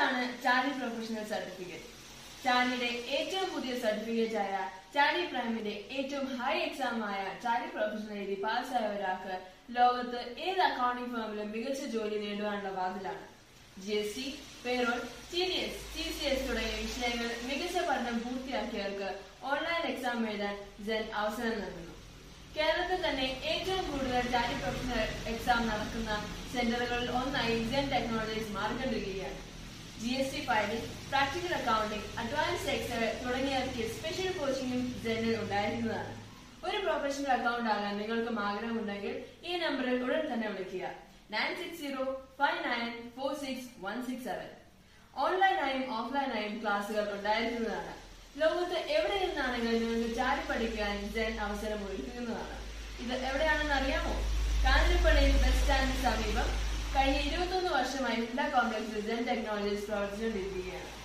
എന്താണ് Tally professional certificate ടാലിയുടെ ഏറ്റവും പുതിയ സർട്ടിഫിക്കറ്റ് ആയ ടാലി പ്രൈമിന്റെ ഏറ്റവും ഹൈ എക്സാം ആയ ടാലി പ്രൊഫഷണൽ എഴുതി പാസ്സായ ഒരാൾക്ക് ലോകത്ത് ഏത് അക്കൗണ്ടിംഗ് ഫേമിലും മികച്ച ജോലി നേടുവാനുള്ള വാതിലാണ് G S T payroll T D S T C S തുടങ്ങിയ വിഷയങ്ങൾ മികച്ച പഠനം പൂർത്തിയാക്കിയവർക്ക് ഓൺലൈൻ എക്സാം എഴുതാൻ ജെൻ അവസരം നൽകുന്നു കേരളത്തിൽ തന്നെ ഏറ്റവും കൂടുതൽ ടാലി പ്രൊഫഷണൽ എക്സാം നടക്കുന്ന സെന്ററുകളിൽ ഒന്നായി ജെൻ ടെക്നോളജീസ് മാറിക്കൊണ്ടിരിക്കുകയാണ് G S T filing practical accounting advance Excel തുടങ്ങിയ സ്പെഷ്യൽ കോച്ചിങ്ങും ജെന്നിൽ ഉണ്ടായിരിക്കുന്നതാണ് ഒരു പ്രൊഫഷണൽ അക്കൗണ്ട് ആകാൻ നിങ്ങൾക്കും ആഗ്രഹമുണ്ടെങ്കിൽ ഈ നമ്പറിൽ ഉടൻ തന്നെ വിളിക്കുക nine six zero five nine four six one six seven ഓൺലൈനായും ഓഫ്ലൈനായും ക്ലാസുകൾ ഉണ്ടായിരിക്കുന്നതാണ് ലോകത്ത് എവിടെ നിന്നാണെങ്കിലും നിങ്ങൾക്ക് ചാരി പഠിക്കാൻ ജെൻ അവസരം ഒരുക്കുന്നതാണ് ഇത് എവിടെയാണെന്ന് അറിയാമോ കാഞ്ഞിരപ്പള്ളിയിൽ ബസ് സ്റ്റാൻഡിന് സമീപം കഴിഞ്ഞ ഇരുപത്തൊന്ന് വർഷമായി ഹുണ്ട കോംപ്ലക്സിൽ ജെൻ ടെക്നോളജീസ് പ്രവർത്തിച്ചുകൊണ്ടിരിക്കുകയാണ്